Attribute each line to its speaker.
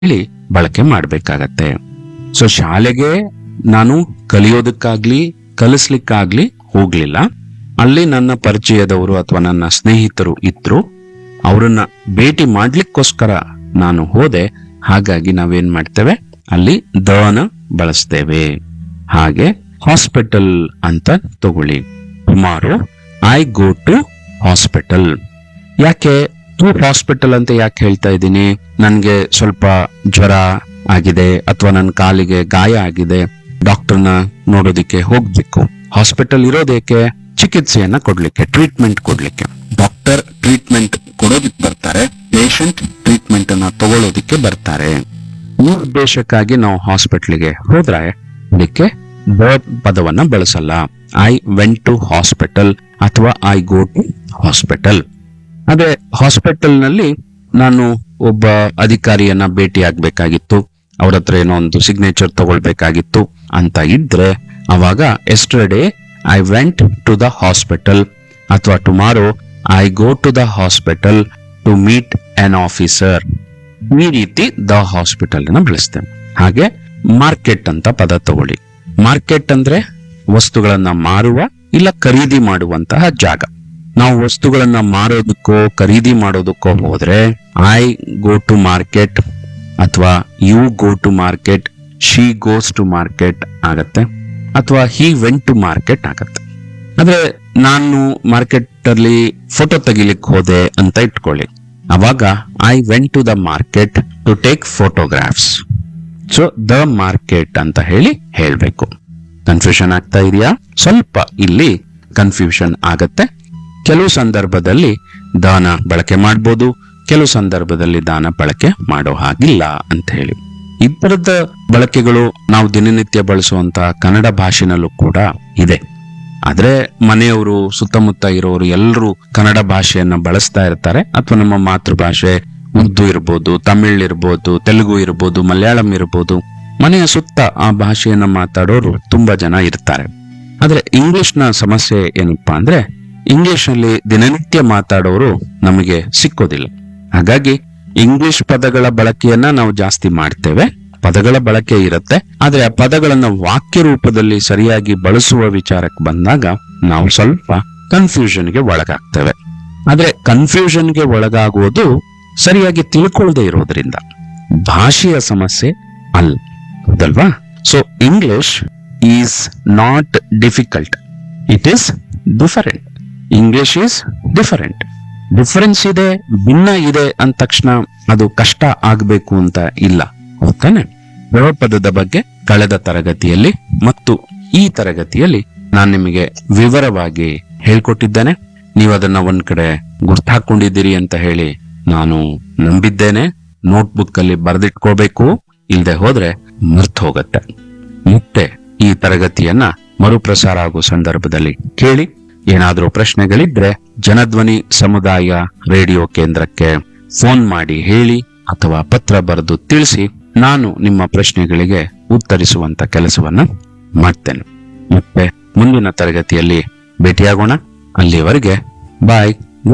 Speaker 1: ಹೇಳಿ ಬಳಕೆ ಮಾಡ್ಬೇಕಾಗತ್ತೆ ಸೊ ಶಾಲೆಗೆ ನಾನು ಕಲಿಯೋದಕ್ಕಾಗ್ಲಿ ಕಲಿಸ್ಲಿಕ್ಕಾಗ್ಲಿ ಹೋಗ್ಲಿಲ್ಲ ಅಲ್ಲಿ ನನ್ನ ಪರಿಚಯದವರು ಅಥವಾ ನನ್ನ ಸ್ನೇಹಿತರು ಇದ್ರು ಅವರನ್ನ ಭೇಟಿ ಮಾಡ್ಲಿಕ್ಕೋಸ್ಕರ ನಾನು ಹೋದೆ ಹಾಗಾಗಿ ನಾವೇನ್ ಮಾಡ್ತೇವೆ ಅಲ್ಲಿ ದನ ಬಳಸ್ತೇವೆ ಹಾಗೆ ಹಾಸ್ಪಿಟಲ್ ಅಂತ ತಗೊಳ್ಳಿ ಸುಮಾರು ಐ ಗೋ ಟು ಹಾಸ್ಪಿಟಲ್ ಯಾಕೆ ಟು ಹಾಸ್ಪಿಟಲ್ ಅಂತ ಯಾಕೆ ಹೇಳ್ತಾ ಇದ್ದೀನಿ ನನ್ಗೆ ಸ್ವಲ್ಪ ಜ್ವರ ಆಗಿದೆ ಅಥವಾ ನನ್ನ ಕಾಲಿಗೆ ಗಾಯ ಆಗಿದೆ ಡಾಕ್ಟರ್ನ ನೋಡೋದಿಕ್ಕೆ ಹೋಗ್ಬೇಕು ಹಾಸ್ಪಿಟಲ್ ಇರೋದೇಕೆ ಚಿಕಿತ್ಸೆಯನ್ನ ಕೊಡ್ಲಿಕ್ಕೆ ಟ್ರೀಟ್ಮೆಂಟ್ ಕೊಡ್ಲಿಕ್ಕೆ ಡಾಕ್ಟರ್ ಟ್ರೀಟ್ಮೆಂಟ್ ಕೊಡೋದಿಕ್ ಬರ್ತಾರೆ ಪೇಷಂಟ್ ಟ್ರೀಟ್ಮೆಂಟ್ ಅನ್ನ ತಗೊಳ್ಳೋದಿಕ್ಕೆ ಬರ್ತಾರೆ ಈ ಉದ್ದೇಶಕ್ಕಾಗಿ ನಾವು ಹಾಸ್ಪಿಟ್ಲಿಗೆ ಹೋದ್ರೆ ಅದಕ್ಕೆ ದ ಪದವನ್ನ ಬಳಸಲ್ಲ ಐ ವೆಂಟ್ ಟು ಹಾಸ್ಪಿಟಲ್ ಅಥವಾ ಐ ಗೋ ಟು ಹಾಸ್ಪಿಟಲ್ ಅದೇ ಹಾಸ್ಪಿಟಲ್ ನಲ್ಲಿ ನಾನು ಒಬ್ಬ ಅಧಿಕಾರಿಯನ್ನ ಭೇಟಿ ಆಗ್ಬೇಕಾಗಿತ್ತು ಅವ್ರ ಹತ್ರ ಏನೋ ಒಂದು ಸಿಗ್ನೇಚರ್ ತಗೊಳ್ಬೇಕಾಗಿತ್ತು ಅಂತ ಇದ್ರೆ ಅವಾಗ yesterday I went to the hospital ಅಥವಾ tomorrow I go to the hospital to meet an officer ಈ ರೀತಿ ದ ಹಾಸ್ಪಿಟಲ್ ನ ಬಳಸ್ತೇವೆ ಹಾಗೆ ಮಾರ್ಕೆಟ್ ಅಂತ ಪದ ತಗೊಳ್ಳಿ ಮಾರ್ಕೆಟ್ ಅಂದ್ರೆ ವಸ್ತುಗಳನ್ನ ಮಾರುವ ಇಲ್ಲ ಖರೀದಿ ಮಾಡುವಂತಹ ಜಾಗ ನಾವು ವಸ್ತುಗಳನ್ನ ಮಾರೋದಕ್ಕೋ ಖರೀದಿ ಮಾಡೋದಕ್ಕೋ ಹೋದ್ರೆ ಐ ಗೋ ಟು ಮಾರ್ಕೆಟ್ ಅಥವಾ you go to market she goes to market ಆಗತ್ತೆ ಅಥವಾ ಹಿ ವೆಂಟ್ ಟು ಮಾರ್ಕೆಟ್ ಆಗತ್ತೆ ಆದ್ರೆ ನಾನು ಮಾರ್ಕೆಟ್ ಅಲ್ಲಿ ಫೋಟೋ ತೆಗಿಲಿಕ್ಕೆ ಹೋದೆ ಅಂತ ಇಟ್ಕೊಳ್ಳಿ ಅವಾಗ I went to the market to take photographs so the market ಅಂತ ಹೇಳಿ ಹೇಳ್ಬೇಕು ಕನ್ಫ್ಯೂಷನ್ ಆಗ್ತಾ ಇದೆಯಾ ಸ್ವಲ್ಪ ಇಲ್ಲಿ ಕನ್ಫ್ಯೂಷನ್ ಆಗತ್ತೆ ಕೆಲವು ಸಂದರ್ಭದಲ್ಲಿ ದಾನ ಬಳಕೆ ಮಾಡ್ಬೋದು ಕೆಲವು ಸಂದರ್ಭದಲ್ಲಿ ದಾನ ಬಳಕೆ ಮಾಡೋ ಹಾಗಿಲ್ಲ ಅಂತ ಹೇಳಿ ಇಬ್ಬರದ ಬಳಕೆಗಳು ನಾವು ದಿನನಿತ್ಯ ಬಳಸುವಂತಹ ಕನ್ನಡ ಭಾಷೆನಲ್ಲೂ ಕೂಡ ಇದೆ ಆದ್ರೆ ಮನೆಯವರು ಸುತ್ತಮುತ್ತ ಇರೋರು ಎಲ್ಲರೂ ಕನ್ನಡ ಭಾಷೆಯನ್ನ ಬಳಸ್ತಾ ಇರ್ತಾರೆ ಅಥವಾ ನಮ್ಮ ಮಾತೃಭಾಷೆ ಉರ್ದು ಇರ್ಬೋದು ತಮಿಳ್ ಇರ್ಬೋದು ತೆಲುಗು ಇರ್ಬೋದು ಮಲಯಾಳಂ ಇರ್ಬೋದು ಮನೆಯ ಸುತ್ತ ಆ ಭಾಷೆಯನ್ನ ಮಾತಾಡೋರು ತುಂಬಾ ಜನ ಇರ್ತಾರೆ ಆದ್ರೆ ಇಂಗ್ಲಿಷ್ ನ ಸಮಸ್ಯೆ ಏನಪ್ಪಾ ಅಂದ್ರೆ ಇಂಗ್ಲಿಷ್ ನಲ್ಲಿ ದಿನನಿತ್ಯ ಮಾತಾಡೋರು ನಮಗೆ ಸಿಕ್ಕೋದಿಲ್ಲ ಹಾಗಾಗಿ ಇಂಗ್ಲಿಷ್ ಪದಗಳ ಬಳಕೆಯನ್ನ ನಾವು ಜಾಸ್ತಿ ಮಾಡ್ತೇವೆ ಪದಗಳ ಬಳಕೆ ಇರುತ್ತೆ ಆದ್ರೆ ಆ ಪದಗಳನ್ನ ವಾಕ್ಯ ರೂಪದಲ್ಲಿ ಸರಿಯಾಗಿ ಬಳಸುವ ವಿಚಾರಕ್ಕೆ ಬಂದಾಗ ನಾವು ಸ್ವಲ್ಪ ಕನ್ಫ್ಯೂಷನ್ಗೆ ಒಳಗಾಗ್ತೇವೆ ಆದ್ರೆ ಕನ್ಫ್ಯೂಷನ್ಗೆ ಒಳಗಾಗುವುದು ಸರಿಯಾಗಿ ತಿಳ್ಕೊಳ್ಳದೆ ಇರೋದ್ರಿಂದ ಭಾಷೆಯ ಸಮಸ್ಯೆ ಅಲ್ಲ ಹೌದಲ್ವಾ so English is not difficult it is different English is different difference ಇದೆ ಭಿನ್ನ ಇದೆ ಅಂದ ತಕ್ಷಣ ಅದು ಕಷ್ಟ ಆಗ್ಬೇಕು ಅಂತ ಇಲ್ಲ ಹೌದಾನೆ ಪದದ ಬಗ್ಗೆ ಕಳೆದ ತರಗತಿಯಲ್ಲಿ ಮತ್ತು ಈ ತರಗತಿಯಲ್ಲಿ ನಾನು ನಿಮಗೆ ವಿವರವಾಗಿ ಹೇಳ್ಕೊಟ್ಟಿದ್ದೇನೆ ನೀವು ಅದನ್ನ ಒಂದ್ ಕಡೆ ಗುರ್ತಾಕೊಂಡಿದ್ದೀರಿ ಅಂತ ಹೇಳಿ ನಾನು ನಂಬಿದ್ದೇನೆ ನೋಟ್ಬುಕ್ ಅಲ್ಲಿ ಬರೆದಿಟ್ಕೋಬೇಕು ಇಲ್ದೆ ಹೋದ್ರೆ ಮರ್ತ್ ಹೋಗತ್ತೆ ಮತ್ತೆ ಈ ತರಗತಿಯನ್ನ ಮರುಪ್ರಸಾರ ಆಗೋ ಸಂದರ್ಭದಲ್ಲಿ ಕೇಳಿ ಏನಾದ್ರೂ ಪ್ರಶ್ನೆಗಳಿದ್ರೆ ಜನಧ್ವನಿ ಸಮುದಾಯ ರೇಡಿಯೋ ಕೇಂದ್ರಕ್ಕೆ ಫೋನ್ ಮಾಡಿ ಹೇಳಿ ಅಥವಾ ಪತ್ರ ಬರೆದು ತಿಳಿಸಿ ನಾನು ನಿಮ್ಮ ಪ್ರಶ್ನೆಗಳಿಗೆ ಉತ್ತರಿಸುವಂತ ಕೆಲಸವನ್ನ ಮಾಡ್ತೇನೆ ಮತ್ತೆ ಮುಂದಿನ ತರಗತಿಯಲ್ಲಿ ಭೇಟಿಯಾಗೋಣ ಅಲ್ಲಿಯವರೆಗೆ ಬಾಯ್